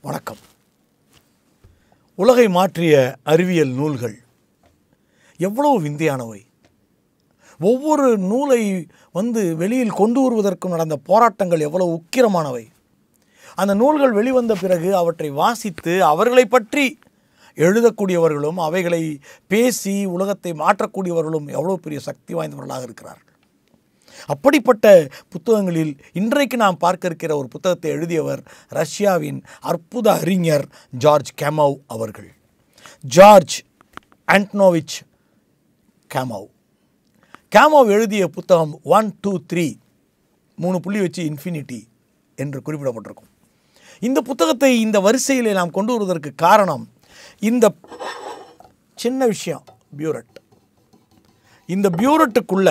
வணக்கம் உலகை மாற்றிய அறிவியல் நூல்கள் எவ்வளவு விந்தையானவை ஒவ்வொரு நூலை வந்து வெளியில் கொண்டு வருவதற்கும் நடந்த போராட்டங்கள் எவ்வளவு உக்கிரமானவை அந்த நூல்கள் வெளிவந்த பிறகு அவற்றை வாசித்து அவர்களை பற்றி எழுதக்கூடியவர்களும் அவைகளை பேசி உலகத்தை மாற்றக்கூடியவர்களும் எவ்வளோ பெரிய சக்தி வாய்ந்தவர்களாக இருக்கிறார்கள் அப்படிப்பட்ட புத்தகங்களில் இன்றைக்கு நாம் பார்க்க இருக்கிற ஒரு புத்தகத்தை எழுதியவர் ரஷ்யாவின் அற்புத அறிஞர் ஜார்ஜ் கேமவ் அவர்கள் ஜார்ஜ் ஆண்டனோவிச் கேமவ் கேமவ் எழுதிய புத்தகம் ஒன் டூ த்ரீ மூணு புள்ளி வச்சு இன்ஃபினிட்டி என்று குறிப்பிடப்பட்டிருக்கும் இந்த புத்தகத்தை இந்த வரிசையிலே நாம் கொண்டு வருவதற்கு காரணம் இந்த சின்ன விஷயம் பியூரட் இந்த பியூரட்டுக்குள்ள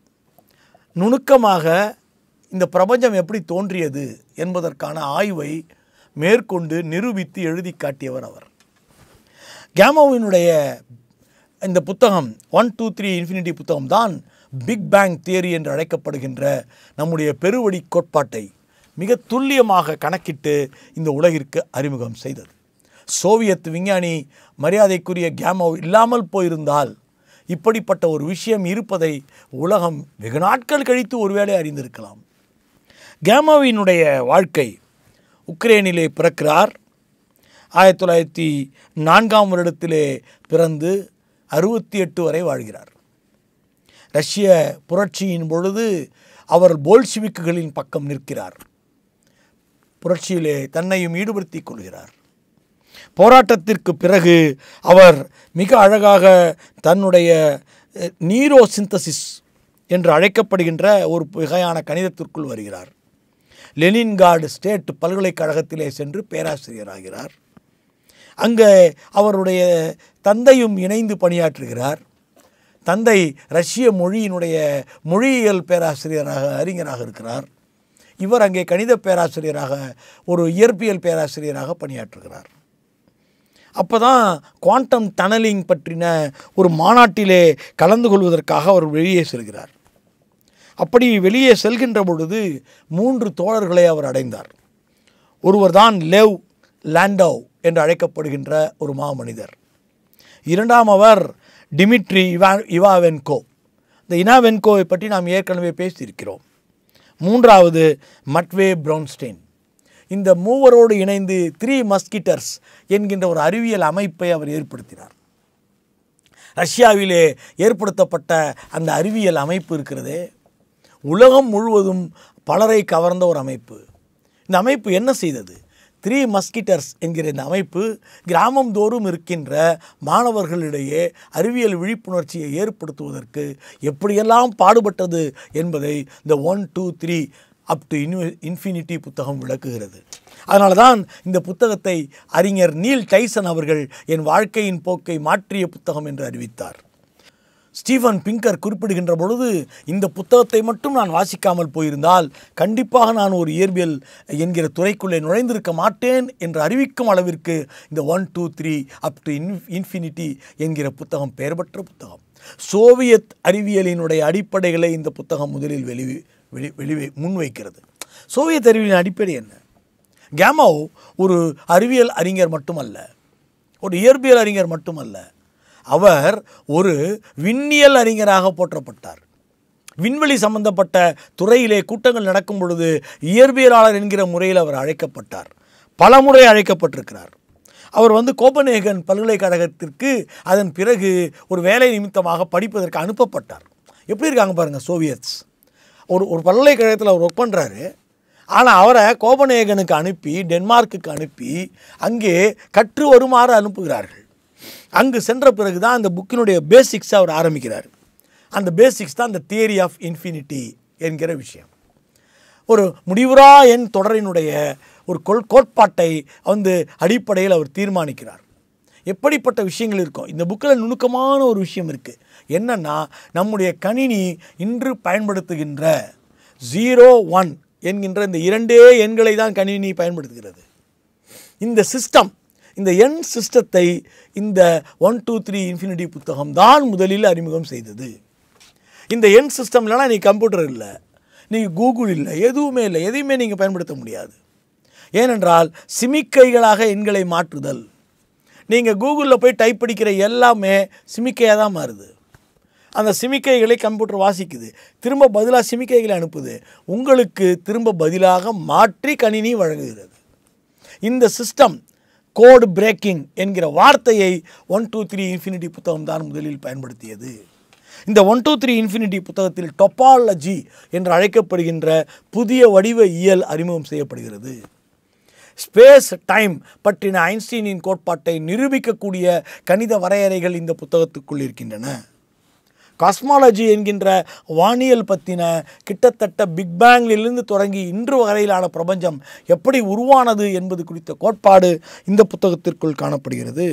நுணுக்கமாக இந்த பிரபஞ்சம் எப்படி தோன்றியது என்பதற்கான ஆய்வை மேற்கொண்டு நிரூபித்து எழுதி காட்டியவர் அவர் கேமோவினுடைய இந்த புத்தகம் ஒன் டூ த்ரீ இன்ஃபினிட்டி புத்தகம் தான் பிக் பேங் தியரி என்று அழைக்கப்படுகின்ற நம்முடைய பெருவழி கோட்பாட்டை மிக துல்லியமாக கணக்கிட்டு இந்த உலகிற்கு அறிமுகம் செய்தது சோவியத் விஞ்ஞானி மரியாதைக்குரிய கேமோ இல்லாமல் போயிருந்தால் இப்படிப்பட்ட ஒரு விஷயம் இருப்பதை உலகம் வெகு நாட்கள் கழித்து ஒருவேளை அறிந்திருக்கலாம் கேமாவினுடைய வாழ்க்கை உக்ரைனிலே பிறக்கிறார் ஆயிரத்தி தொள்ளாயிரத்தி நான்காம் வருடத்திலே பிறந்து அறுபத்தி எட்டு வரை வாழ்கிறார் ரஷ்ய புரட்சியின் பொழுது அவர் போல்ஷிவிக்குகளின் பக்கம் நிற்கிறார் புரட்சியிலே தன்னையும் ஈடுபடுத்திக் கொள்கிறார் போராட்டத்திற்கு பிறகு அவர் மிக அழகாக தன்னுடைய நீரோ சிந்தசிஸ் என்று அழைக்கப்படுகின்ற ஒரு வகையான கணிதத்திற்குள் வருகிறார் லெனின்கார்டு ஸ்டேட் பல்கலைக்கழகத்திலே சென்று பேராசிரியராகிறார் அங்கே அவருடைய தந்தையும் இணைந்து பணியாற்றுகிறார் தந்தை ரஷ்ய மொழியினுடைய மொழியியல் பேராசிரியராக அறிஞராக இருக்கிறார் இவர் அங்கே கணித பேராசிரியராக ஒரு இயற்பியல் பேராசிரியராக பணியாற்றுகிறார் அப்போ தான் குவாண்டம் டனலிங் பற்றின ஒரு மாநாட்டிலே கலந்து கொள்வதற்காக அவர் வெளியே செல்கிறார் அப்படி வெளியே செல்கின்ற பொழுது மூன்று தோழர்களை அவர் அடைந்தார் ஒருவர் தான் லெவ் லேண்டோவ் என்று அழைக்கப்படுகின்ற ஒரு மாமனிதர் இரண்டாம் அவர் டிமிட்ரி இவா இவாவென்கோ இந்த இனாவென்கோவை பற்றி நாம் ஏற்கனவே பேசியிருக்கிறோம் மூன்றாவது மட்வே ப்ரௌன்ஸ்டெயின் இந்த மூவரோடு இணைந்து த்ரீ மஸ்கிட்டர்ஸ் என்கின்ற ஒரு அறிவியல் அமைப்பை அவர் ஏற்படுத்தினார் ரஷ்யாவிலே ஏற்படுத்தப்பட்ட அந்த அறிவியல் அமைப்பு இருக்கிறதே உலகம் முழுவதும் பலரை கவர்ந்த ஒரு அமைப்பு இந்த அமைப்பு என்ன செய்தது த்ரீ மஸ்கிட்டர்ஸ் என்கிற இந்த அமைப்பு கிராமம் தோறும் இருக்கின்ற மாணவர்களிடையே அறிவியல் விழிப்புணர்ச்சியை ஏற்படுத்துவதற்கு எப்படியெல்லாம் பாடுபட்டது என்பதை இந்த one two three up to இன்வ இன்ஃபினிட்டி புத்தகம் விளக்குகிறது அதனால தான் இந்த புத்தகத்தை அறிஞர் நீல் டைசன் அவர்கள் என் வாழ்க்கையின் போக்கை மாற்றிய புத்தகம் என்று அறிவித்தார் ஸ்டீஃபன் பிங்கர் குறிப்பிடுகின்ற பொழுது இந்த புத்தகத்தை மட்டும் நான் வாசிக்காமல் போயிருந்தால் கண்டிப்பாக நான் ஒரு இயற்பியல் என்கிற துறைக்குள்ளே நுழைந்திருக்க மாட்டேன் என்று அறிவிக்கும் அளவிற்கு இந்த one two three up to in infinity என்கிற புத்தகம் பெயர் பெற்ற புத்தகம் சோவியத் அறிவியலினுடைய அடிப்படைகளை இந்த புத்தகம் முதலில் வெளி வெளி வெளி முன்வைக்கிறது சோவியத் அறிவியலின் அடிப்படை என்ன கேமோ ஒரு அறிவியல் அறிஞர் மட்டுமல்ல ஒரு இயற்பியல் அறிஞர் மட்டுமல்ல அவர் ஒரு விண்ணியல் அறிஞராக போற்றப்பட்டார் விண்வெளி சம்பந்தப்பட்ட துறையிலே கூட்டங்கள் நடக்கும் பொழுது இயற்பியலாளர் என்கிற முறையில் அவர் அழைக்கப்பட்டார் பல முறை அழைக்கப்பட்டிருக்கிறார் அவர் வந்து கோப்பனேகன் பல்கலைக்கழகத்திற்கு அதன் பிறகு ஒரு வேலை நிமித்தமாக படிப்பதற்கு அனுப்பப்பட்டார் எப்படி இருக்காங்க பாருங்கள் சோவியட்ஸ் ஒரு ஒரு பல்கலைக்கழகத்தில் அவர் ஒர்க் பண்ணுறாரு ஆனால் அவரை கோபனேகனுக்கு அனுப்பி டென்மார்க்குக்கு அனுப்பி அங்கே கற்று வருமாறு அனுப்புகிறார்கள் அங்கு சென்ற பிறகு தான் அந்த புக்கினுடைய பேசிக்ஸை அவர் ஆரம்பிக்கிறார் அந்த பேசிக்ஸ் தான் அந்த தியரி ஆஃப் இன்ஃபினிட்டி என்கிற விஷயம் ஒரு முடிவுறா என் தொடரினுடைய ஒரு கொள் கோட்பாட்டை வந்து அடிப்படையில் அவர் தீர்மானிக்கிறார் எப்படிப்பட்ட விஷயங்கள் இருக்கும் இந்த புக்கில் நுணுக்கமான ஒரு விஷயம் இருக்குது என்னென்னா நம்முடைய கணினி இன்று பயன்படுத்துகின்ற ஜீரோ ஒன் என்கின்ற இந்த இரண்டே எண்களை தான் கணினி பயன்படுத்துகிறது இந்த சிஸ்டம் இந்த எண் சிஸ்டத்தை இந்த ஒன் டூ த்ரீ இன்ஃபினிட்டி புத்தகம் தான் முதலில் அறிமுகம் செய்தது இந்த எண் சிஸ்டம் இல்லைனா நீ கம்ப்யூட்டர் இல்லை நீங்கள் கூகுள் இல்லை எதுவுமே இல்லை எதையுமே நீங்கள் பயன்படுத்த முடியாது ஏனென்றால் சிமிக்கைகளாக எண்களை மாற்றுதல் நீங்கள் கூகுளில் போய் டைப் படிக்கிற எல்லாமே சிமிக்கையாக தான் மாறுது அந்த சிமிக்கைகளை கம்ப்யூட்டர் வாசிக்குது திரும்ப பதிலாக சிமிக்கைகளை அனுப்புது உங்களுக்கு திரும்ப பதிலாக மாற்றி கணினி வழங்குகிறது இந்த சிஸ்டம் கோடு பிரேக்கிங் என்கிற வார்த்தையை ஒன் டூ த்ரீ இன்ஃபினிட்டி புத்தகம் தான் முதலில் பயன்படுத்தியது இந்த ஒன் டூ த்ரீ இன்ஃபினிட்டி புத்தகத்தில் டொப்பாலஜி என்று அழைக்கப்படுகின்ற புதிய வடிவ இயல் அறிமுகம் செய்யப்படுகிறது ஸ்பேஸ் டைம் பற்றின ஐன்ஸ்டீனின் கோட்பாட்டை நிரூபிக்கக்கூடிய கணித வரையறைகள் இந்த புத்தகத்துக்குள் இருக்கின்றன காஸ்மாலஜி என்கின்ற வானியல் பற்றின கிட்டத்தட்ட பிக் பேங்கிலிருந்து தொடங்கி இன்று வரையிலான பிரபஞ்சம் எப்படி உருவானது என்பது குறித்த கோட்பாடு இந்த புத்தகத்திற்குள் காணப்படுகிறது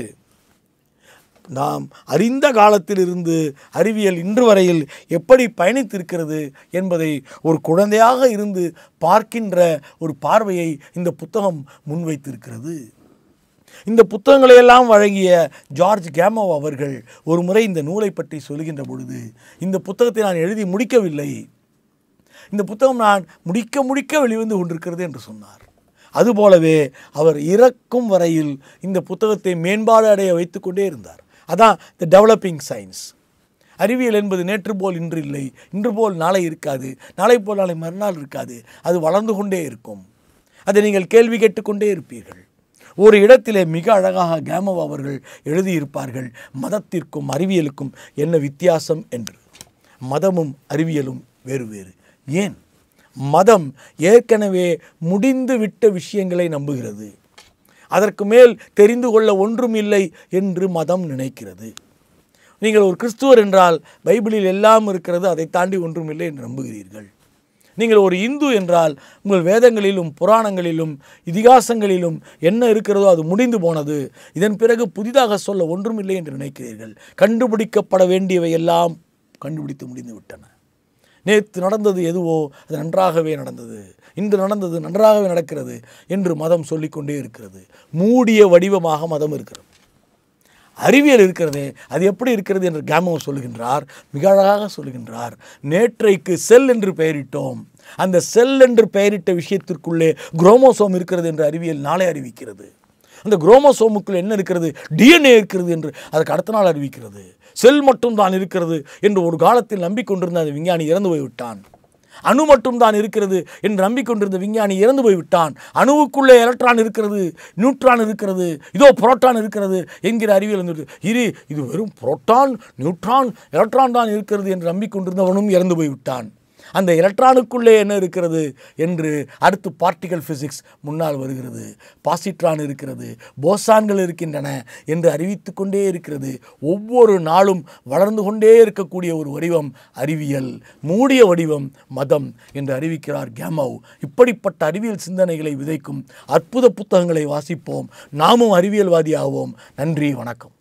நாம் அறிந்த காலத்திலிருந்து அறிவியல் இன்று வரையில் எப்படி பயணித்திருக்கிறது என்பதை ஒரு குழந்தையாக இருந்து பார்க்கின்ற ஒரு பார்வையை இந்த புத்தகம் முன்வைத்திருக்கிறது இந்த புத்தகங்களை எல்லாம் வழங்கிய ஜார்ஜ் கேமோ அவர்கள் ஒரு முறை இந்த நூலை பற்றி சொல்கின்ற பொழுது இந்த புத்தகத்தை நான் எழுதி முடிக்கவில்லை இந்த புத்தகம் நான் முடிக்க முடிக்க வெளிவந்து கொண்டிருக்கிறது என்று சொன்னார் அதுபோலவே அவர் இறக்கும் வரையில் இந்த புத்தகத்தை மேம்பாடு அடைய வைத்துக்கொண்டே இருந்தார் அதான் த டெவலப்பிங் சயின்ஸ் அறிவியல் என்பது நேற்று போல் இன்று இல்லை இன்று போல் நாளை இருக்காது நாளை போல் நாளை மறுநாள் இருக்காது அது வளர்ந்து கொண்டே இருக்கும் அதை நீங்கள் கேள்வி கேட்டுக்கொண்டே இருப்பீர்கள் ஒரு இடத்திலே மிக அழகாக கேமவ் அவர்கள் எழுதியிருப்பார்கள் மதத்திற்கும் அறிவியலுக்கும் என்ன வித்தியாசம் என்று மதமும் அறிவியலும் வேறு வேறு ஏன் மதம் ஏற்கனவே முடிந்து விட்ட விஷயங்களை நம்புகிறது அதற்கு மேல் தெரிந்து கொள்ள ஒன்றும் இல்லை என்று மதம் நினைக்கிறது நீங்கள் ஒரு கிறிஸ்துவர் என்றால் பைபிளில் எல்லாம் இருக்கிறது அதை தாண்டி ஒன்றும் இல்லை என்று நம்புகிறீர்கள் நீங்கள் ஒரு இந்து என்றால் உங்கள் வேதங்களிலும் புராணங்களிலும் இதிகாசங்களிலும் என்ன இருக்கிறதோ அது முடிந்து போனது இதன் பிறகு புதிதாக சொல்ல ஒன்றுமில்லை என்று நினைக்கிறீர்கள் கண்டுபிடிக்கப்பட வேண்டியவை எல்லாம் கண்டுபிடித்து முடிந்து விட்டன நேற்று நடந்தது எதுவோ அது நன்றாகவே நடந்தது இன்று நடந்தது நன்றாகவே நடக்கிறது என்று மதம் சொல்லிக்கொண்டே இருக்கிறது மூடிய வடிவமாக மதம் இருக்கிறது அறிவியல் இருக்கிறதே அது எப்படி இருக்கிறது என்று கேமோ சொல்லுகின்றார் மிக அழகாக சொல்லுகின்றார் நேற்றைக்கு செல் என்று பெயரிட்டோம் அந்த செல் என்று பெயரிட்ட விஷயத்திற்குள்ளே குரோமோசோம் இருக்கிறது என்று அறிவியல் நாளை அறிவிக்கிறது அந்த குரோமோசோமுக்குள் என்ன இருக்கிறது டிஎன்ஏ இருக்கிறது என்று அதுக்கு அடுத்த நாள் அறிவிக்கிறது செல் மட்டும் தான் இருக்கிறது என்று ஒரு காலத்தில் நம்பிக்கொண்டிருந்த அந்த விஞ்ஞானி இறந்து போய்விட்டான் அணு மட்டும் தான் இருக்கிறது என்று நம்பிக்கொண்டிருந்த விஞ்ஞானி இறந்து போய்விட்டான் அணுவுக்குள்ளே எலக்ட்ரான் இருக்கிறது நியூட்ரான் இருக்கிறது இதோ புரோட்டான் இருக்கிறது என்கிற அறிவியல் வந்துட்டு இரு இது வெறும் புரோட்டான் நியூட்ரான் எலக்ட்ரான் தான் இருக்கிறது என்று நம்பிக்கொண்டிருந்தவனும் இறந்து போய்விட்டான் அந்த எலக்ட்ரானுக்குள்ளே என்ன இருக்கிறது என்று அடுத்து பார்ட்டிகல் ஃபிசிக்ஸ் முன்னால் வருகிறது பாசிட்ரான் இருக்கிறது போசான்கள் இருக்கின்றன என்று அறிவித்து கொண்டே இருக்கிறது ஒவ்வொரு நாளும் வளர்ந்து கொண்டே இருக்கக்கூடிய ஒரு வடிவம் அறிவியல் மூடிய வடிவம் மதம் என்று அறிவிக்கிறார் கேமவ் இப்படிப்பட்ட அறிவியல் சிந்தனைகளை விதைக்கும் அற்புத புத்தகங்களை வாசிப்போம் நாமும் அறிவியல்வாதி ஆவோம் நன்றி வணக்கம்